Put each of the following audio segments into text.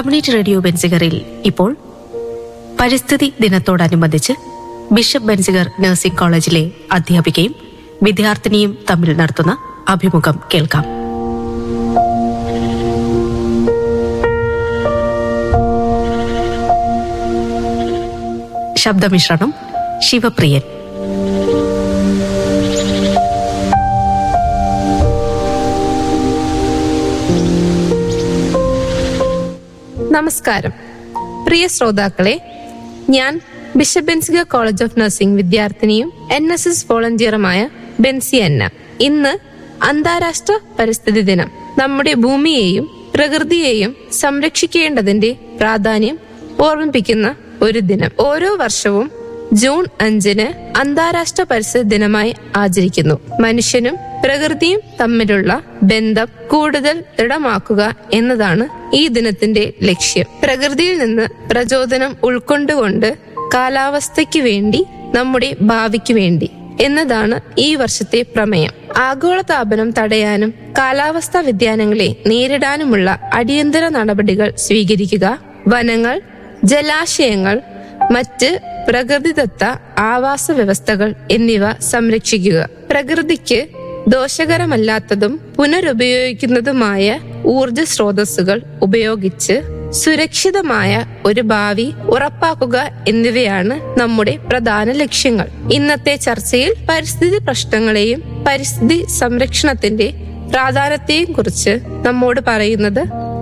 community radio ബെൻസിഗറിൽ ഇപ്പോൾ പരിസ്ഥിതി ദിനത്തോടനുബന്ധിച്ച് ബിഷപ്പ് ബെൻസിഗർ നഴ്സിംഗ് കോളേജിലെ അധ്യാപികയും വിദ്യാർത്ഥിനിയും തമ്മിൽ നടത്തുന്ന അഭിമുഖം കേൾക്കാം ശബ്ദമിശ്രണം ശിവപ്രിയൻ നമസ്കാരം പ്രിയ ശ്രോതാക്കളെ ഞാൻ bishop Benziger college of nursing വിദ്യാർത്ഥിനിയും എൻ എസ് എസ് വോളണ്ടിയറുമായ ബെൻസി അന്ന ഇന്ന് അന്താരാഷ്ട്ര പരിസ്ഥിതി ദിനം നമ്മുടെ ഭൂമിയെയും പ്രകൃതിയെയും സംരക്ഷിക്കേണ്ടതിന്റെ പ്രാധാന്യം ഓർമ്മിപ്പിക്കുന്ന ഒരു ദിനം ഓരോ വർഷവും ജൂൺ അഞ്ചിന് അന്താരാഷ്ട്ര പരിസ്ഥിതി ദിനമായി ആചരിക്കുന്നു മനുഷ്യനും പ്രകൃതിയും തമ്മിലുള്ള ബന്ധം കൂടുതൽ ദൃഢമാക്കുക എന്നതാണ് ഈ ദിനത്തിന്റെ ലക്ഷ്യം പ്രകൃതിയിൽ നിന്ന് പ്രചോദനം ഉൾക്കൊണ്ടുകൊണ്ട് കാലാവസ്ഥയ്ക്ക് വേണ്ടി നമ്മുടെ ഭാവിക്ക് വേണ്ടി എന്നതാണ് ഈ വർഷത്തെ പ്രമേയം ആഗോളതാപനം തടയാനും കാലാവസ്ഥാ വ്യതിയാനങ്ങളെ നേരിടാനുമുള്ള അടിയന്തര നടപടികൾ സ്വീകരിക്കുക വനങ്ങൾ ജലാശയങ്ങൾ മറ്റ് പ്രകൃതിദത്ത ആവാസ വ്യവസ്ഥകൾ എന്നിവ സംരക്ഷിക്കുക പ്രകൃതിക്ക് ദോഷകരമല്ലാത്തതും പുനരുപയോഗിക്കുന്നതുമായ ഊർജ സ്രോതസ്സുകൾ ഉപയോഗിച്ച് സുരക്ഷിതമായ ഒരു ഭാവി ഉറപ്പാക്കുക എന്നിവയാണ് നമ്മുടെ പ്രധാന ലക്ഷ്യങ്ങൾ ഇന്നത്തെ ചർച്ചയിൽ പരിസ്ഥിതി പ്രശ്നങ്ങളെയും പരിസ്ഥിതി സംരക്ഷണത്തിന്റെ പ്രാധാന്യത്തെയും കുറിച്ച് നമ്മോട് പറയുന്നത്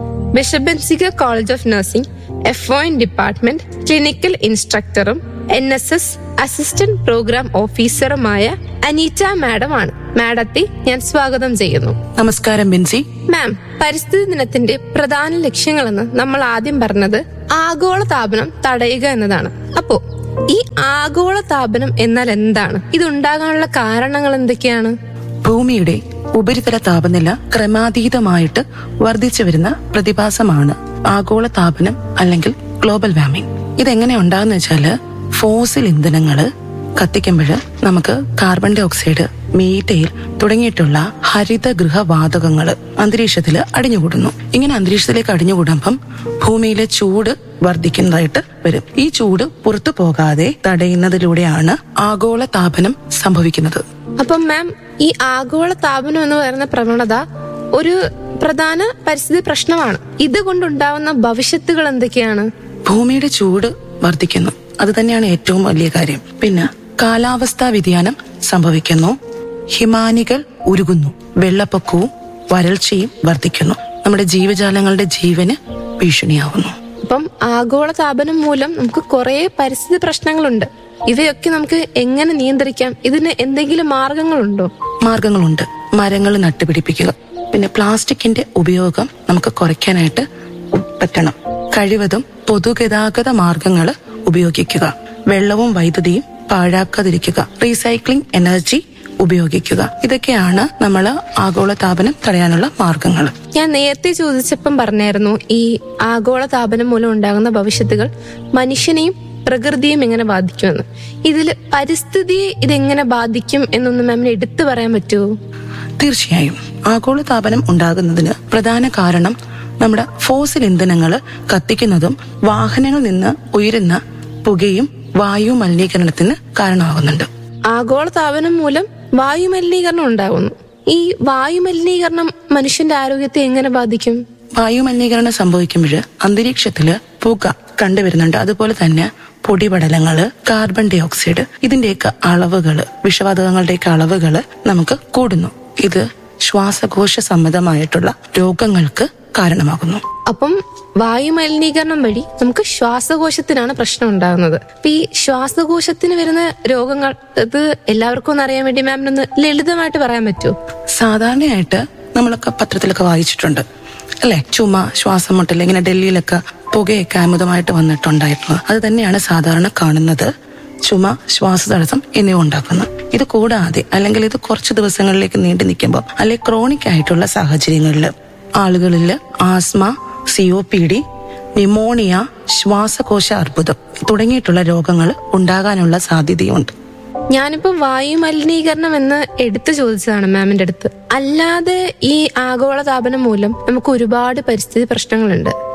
ബിഷബൻസിക college of nursing F O department clinical ഇൻസ്ട്രക്ടറും N S S assistant programme ഓഫീസറുമായ അനീറ്റ മാഡം ആണ് മാഡത്തെ ഞാൻ സ്വാഗതം ചെയ്യുന്നു നമസ്കാരം ബെൻസി മാം പരിസ്ഥിതി ദിനത്തിന്റെ പ്രധാന ലക്ഷ്യങ്ങളെന്ന് നമ്മൾ ആദ്യം പറഞ്ഞത് ആഗോള താപനം തടയുക എന്നതാണ് അപ്പോ ഈ ആഗോള താപനം എന്നാൽ എന്താണ് ഇതുണ്ടാകാനുള്ള കാരണങ്ങൾ എന്തൊക്കെയാണ് ഭൂമിയുടെ ഉപരിതല താപനില ക്രമാതീതമായിട്ട് വർദ്ധിച്ചു വരുന്ന പ്രതിഭാസമാണ് ആഗോള താപനം അല്ലെങ്കിൽ ഗ്ലോബൽ വാർമിംഗ് ഇതെങ്ങനെ ഉണ്ടാകുന്ന വെച്ചാല് ഫോസിൽ ഇന്ധനങ്ങള് കത്തിക്കുമ്പോൾ നമുക്ക് കാർബൺ ഡൈ ഓക്സൈഡ് മീറ്റയിൽ തുടങ്ങിയിട്ടുള്ള ഹരിത ഗൃഹവാതകങ്ങള് അന്തരീക്ഷത്തിൽ അടിഞ്ഞുകൂടുന്നു ഇങ്ങനെ അന്തരീക്ഷത്തിലേക്ക് അടിഞ്ഞുകൂടുമ്പം ഭൂമിയിലെ ചൂട് വർദ്ധിക്കുന്നതായിട്ട് വരും ഈ ചൂട് പുറത്തു പോകാതെ തടയുന്നതിലൂടെയാണ് ആഗോള താപനം സംഭവിക്കുന്നത് അപ്പം മാം ഈ ആഗോള താപനം എന്ന് പറയുന്ന പ്രവണത ഒരു പ്രധാന പരിസ്ഥിതി പ്രശ്നമാണ് ഇതുകൊണ്ടുണ്ടാവുന്ന ഭവിഷ്യത്തുകൾ എന്തൊക്കെയാണ് ഭൂമിയുടെ ചൂട് വർദ്ധിക്കുന്നു അത് തന്നെയാണ് ഏറ്റവും വലിയ കാര്യം പിന്നെ കാലാവസ്ഥാ വ്യതിയാനം സംഭവിക്കുന്നു ഹിമാനികൾ ഉരുകുന്നു വെള്ളപ്പൊക്കവും വരൾച്ചയും വർദ്ധിക്കുന്നു നമ്മുടെ ജീവജാലങ്ങളുടെ ജീവന് ഭീഷണിയാവുന്നു അപ്പം ആഗോള താപനം മൂലം നമുക്ക് കുറെ പരിസ്ഥിതി പ്രശ്നങ്ങളുണ്ട് ഇവയൊക്കെ നമുക്ക് എങ്ങനെ നിയന്ത്രിക്കാം ഇതിന് എന്തെങ്കിലും മാർഗങ്ങളുണ്ടോ മാർഗങ്ങളുണ്ട് മരങ്ങൾ നട്ടുപിടിപ്പിക്കുക പിന്നെ പ്ലാസ്റ്റിക്കിന്റെ ഉപയോഗം നമുക്ക് കുറയ്ക്കാനായിട്ട് ഉ- പറ്റണം കഴിവതും പൊതുഗതാഗത മാർഗങ്ങൾ ഉപയോഗിക്കുക വെള്ളവും വൈദ്യുതിയും പാഴാക്കാതിരിക്കുക റീസൈക്ലിംഗ് എനർജി ഉപയോഗിക്കുക ഇതൊക്കെയാണ് നമ്മൾ ആഗോളതാപനം തടയാനുള്ള മാർഗങ്ങൾ ഞാൻ നേരത്തെ ചോദിച്ചപ്പം പറഞ്ഞായിരുന്നു ഈ ആഗോള താപനം മൂലം ഉണ്ടാകുന്ന ഭവിഷ്യത്തുകൾ മനുഷ്യനെയും പ്രകൃതിയും എങ്ങനെ ബാധിക്കുമെന്ന് ഇതിൽ പരിസ്ഥിതിയെ ഇതെങ്ങനെ ബാധിക്കും എന്നൊന്ന് മാമിന് എടുത്തു പറയാൻ പറ്റുമോ തീർച്ചയായും ആഗോളതാപനം ഉണ്ടാകുന്നതിന് പ്രധാന കാരണം നമ്മുടെ ഫോസിൽ ഇന്ധനങ്ങൾ കത്തിക്കുന്നതും വാഹനങ്ങളിൽ നിന്ന് ഉയരുന്ന പുകയും വായു മലിനീകരണത്തിന് കാരണമാകുന്നുണ്ട് ആഗോള താപനം മൂലം വായു മലിനീകരണം ഉണ്ടാകുന്നു ഈ വായു മലിനീകരണം മനുഷ്യന്റെ ആരോഗ്യത്തെ എങ്ങനെ ബാധിക്കും വായു മലിനീകരണം സംഭവിക്കുമ്പോൾ അന്തരീക്ഷത്തില് പുക കണ്ടുവരുന്നുണ്ട് അതുപോലെ തന്നെ പൊടിപടലങ്ങള് കാർബൺ ഡൈ ഓക്സൈഡ് ഇതിന്റെയൊക്കെ അളവുകള് വിഷവാതകങ്ങളുടെയൊക്കെ അളവുകള് നമുക്ക് കൂടുന്നു ഇത് ശ്വാസകോശ സംബന്ധമായിട്ടുള്ള രോഗങ്ങൾക്ക് കാരണമാകുന്നു അപ്പം വായു മലിനീകരണം വഴി നമുക്ക് ശ്വാസകോശത്തിനാണ് പ്രശ്നം ഉണ്ടാകുന്നത് അപ്പൊ ഈ ശ്വാസകോശത്തിന് വരുന്ന രോഗങ്ങൾ ഇത് എല്ലാവർക്കും ഒന്ന് അറിയാൻ വേണ്ടി മാമിനൊന്ന് ലളിതമായിട്ട് പറയാൻ പറ്റുമോ സാധാരണയായിട്ട് നമ്മളൊക്കെ പത്രത്തിലൊക്കെ വായിച്ചിട്ടുണ്ട് അല്ലെ ചുമ ശ്വാസം മുട്ടൽ ഇങ്ങനെ ഡൽഹിയിലൊക്കെ പുകയൊക്കെ അമിതമായിട്ട് വന്നിട്ടുണ്ടായിരുന്നു അത് തന്നെയാണ് സാധാരണ കാണുന്നത് ചുമ ശ്വാസതടസ്സം എന്നിവ ഉണ്ടാക്കുന്നത് ഇത് കൂടാതെ അല്ലെങ്കിൽ ഇത് കുറച്ച് ദിവസങ്ങളിലേക്ക് നീണ്ടു നിൽക്കുമ്പോൾ അല്ലെങ്കിൽ ക്രോണിക് ആയിട്ടുള്ള സാഹചര്യങ്ങളിൽ ആളുകളിൽ asthma C O P D pneumonia ശ്വാസകോശ അർബുദം തുടങ്ങിയിട്ടുള്ള രോഗങ്ങൾ ഉണ്ടാകാനുള്ള സാധ്യതയുണ്ട് ഞാനിപ്പോ വായു മലിനീകരണം എന്ന് എടുത്തു ചോദിച്ചതാണ് മാമിന്റെ അടുത്ത് അല്ലാതെ ഈ ആഗോള താപനം മൂലം നമുക്ക് ഒരുപാട് പരിസ്ഥിതി പ്രശ്നങ്ങളുണ്ട്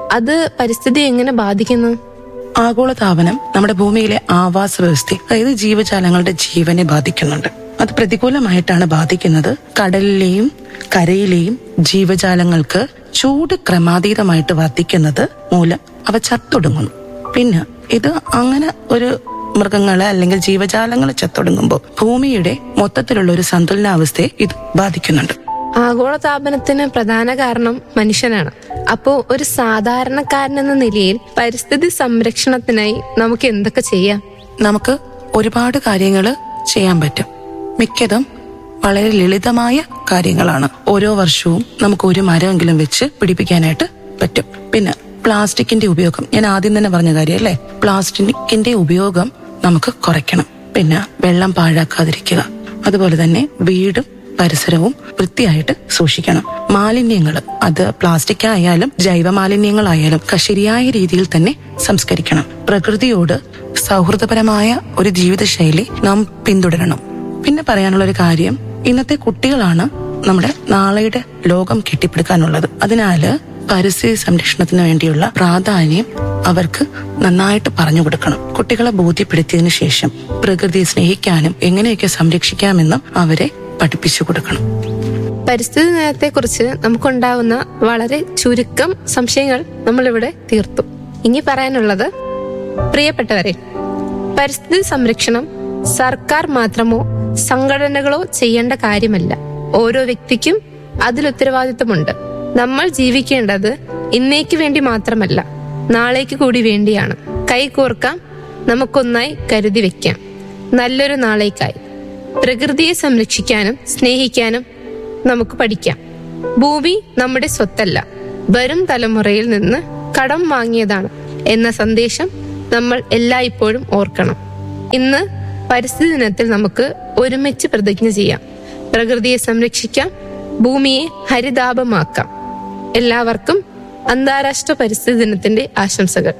അത് പരിസ്ഥിതി എങ്ങനെ ബാധിക്കുന്നു ആഗോളതാപനം നമ്മുടെ ഭൂമിയിലെ ആവാസ വ്യവസ്ഥ അതായത് ജീവജാലങ്ങളുടെ ജീവനെ ബാധിക്കുന്നുണ്ട് അത് പ്രതികൂലമായിട്ടാണ് ബാധിക്കുന്നത് കടലിലെയും കരയിലെയും ജീവജാലങ്ങൾക്ക് ചൂട് ക്രമാതീതമായിട്ട് വർദ്ധിക്കുന്നത് മൂലം അവ ചത്തൊടുങ്ങുന്നു പിന്നെ ഇത് അങ്ങനെ ഒരു മൃഗങ്ങളെ അല്ലെങ്കിൽ ജീവജാലങ്ങളെ ചത്തൊടുങ്ങുമ്പോൾ ഭൂമിയുടെ മൊത്തത്തിലുള്ള ഒരു സന്തുലനാവസ്ഥയെ ഇത് ബാധിക്കുന്നുണ്ട് ആഗോളതാപനത്തിന് പ്രധാന കാരണം മനുഷ്യനാണ് അപ്പോ ഒരു സാധാരണക്കാരൻ എന്ന നിലയിൽ പരിസ്ഥിതി സംരക്ഷണത്തിനായി നമുക്ക് എന്തൊക്കെ ചെയ്യാം നമുക്ക് ഒരുപാട് കാര്യങ്ങൾ ചെയ്യാൻ പറ്റും മിക്കതും വളരെ ലളിതമായ കാര്യങ്ങളാണ് ഓരോ വർഷവും നമുക്ക് ഒരു മരമെങ്കിലും വെച്ച് പിടിപ്പിക്കാനായിട്ട് പറ്റും പിന്നെ പ്ലാസ്റ്റിക്കിന്റെ ഉപയോഗം ഞാൻ ആദ്യം തന്നെ പറഞ്ഞ കാര്യം അല്ലേ പ്ലാസ്റ്റിക്കിന്റെ ഉപയോഗം നമുക്ക് കുറയ്ക്കണം പിന്നെ വെള്ളം പാഴാക്കാതിരിക്കുക അതുപോലെ തന്നെ വീടും പരിസരവും വൃത്തിയായിട്ട് സൂക്ഷിക്കണം മാലിന്യങ്ങൾ അത് പ്ലാസ്റ്റിക് ആയാലും ജൈവ മാലിന്യങ്ങളായാലും ക- ശരിയായ രീതിയിൽ തന്നെ സംസ്കരിക്കണം പ്രകൃതിയോട് സൗഹൃദപരമായ ഒരു ജീവിതശൈലി നാം പിന്തുടരണം പിന്നെ പറയാനുള്ള ഒരു കാര്യം ഇന്നത്തെ കുട്ടികളാണ് നമ്മുടെ നാളെയുടെ ലോകം കെട്ടിപ്പടുക്കാനുള്ളത് അതിനാല് പരിസ്ഥിതി സംരക്ഷണത്തിന് വേണ്ടിയുള്ള പ്രാധാന്യം അവർക്ക് നന്നായിട്ട് പറഞ്ഞു കൊടുക്കണം കുട്ടികളെ ബോധ്യപ്പെടുത്തിയതിനു ശേഷം പ്രകൃതിയെ സ്നേഹിക്കാനും എങ്ങനെയൊക്കെ സംരക്ഷിക്കാമെന്നും അവരെ പഠിപ്പിച്ചു കൊടുക്കണം പരിസ്ഥിതി ദിനത്തെക്കുറിച്ച് നമുക്കുണ്ടാവുന്ന വളരെ ചുരുക്കം സംശയങ്ങൾ നമ്മളിവിടെ തീർത്തു ഇനി പറയാനുള്ളത് പ്രിയപ്പെട്ടവരെ പരിസ്ഥിതി സംരക്ഷണം സർക്കാർ മാത്രമോ സംഘടനകളോ ചെയ്യേണ്ട കാര്യമല്ല ഓരോ വ്യക്തിക്കും അതിൽ ഉത്തരവാദിത്തമുണ്ട് നമ്മൾ ജീവിക്കേണ്ടത് ഇന്നേക്ക് വേണ്ടി മാത്രമല്ല നാളേക്ക് കൂടി വേണ്ടിയാണ് കൈകോർക്കാം നമുക്കൊന്നായി കരുതി വെക്കാം നല്ലൊരു നാളേക്കായി പ്രകൃതിയെ സംരക്ഷിക്കാനും സ്നേഹിക്കാനും നമുക്ക് പഠിക്കാം ഭൂമി നമ്മുടെ സ്വത്തല്ല വരും തലമുറയിൽ നിന്ന് കടം വാങ്ങിയതാണ് എന്ന സന്ദേശം നമ്മൾ എല്ലായ്പ്പോഴും ഓർക്കണം ഇന്ന് പരിസ്ഥിതി ദിനത്തിൽ നമുക്ക് ഒരുമിച്ച് പ്രതിജ്ഞ ചെയ്യാം പ്രകൃതിയെ സംരക്ഷിക്കാം ഭൂമിയെ ഹരിതാപമാക്കാം എല്ലാവർക്കും അന്താരാഷ്ട്ര പരിസ്ഥിതി ദിനത്തിന്റെ ആശംസകൾ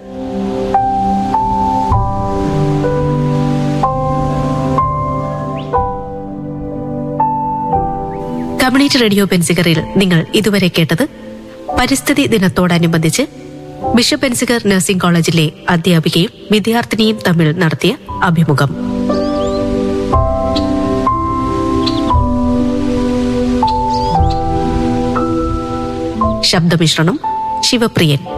കമ്മ്യൂണിറ്റി റേഡിയോ ബെൻസിഗറിൽ നിങ്ങൾ ഇതുവരെ കേട്ടത് പരിസ്ഥിതി ദിനത്തോടനുബന്ധിച്ച് ബിഷപ്പ് ബെൻസിഗർ നഴ്സിംഗ് കോളേജിലെ അധ്യാപികയും വിദ്യാർത്ഥിനിയും തമ്മിൽ നടത്തിയ അഭിമുഖം ശബ്ദമിശ്രണം ശിവപ്രിയൻ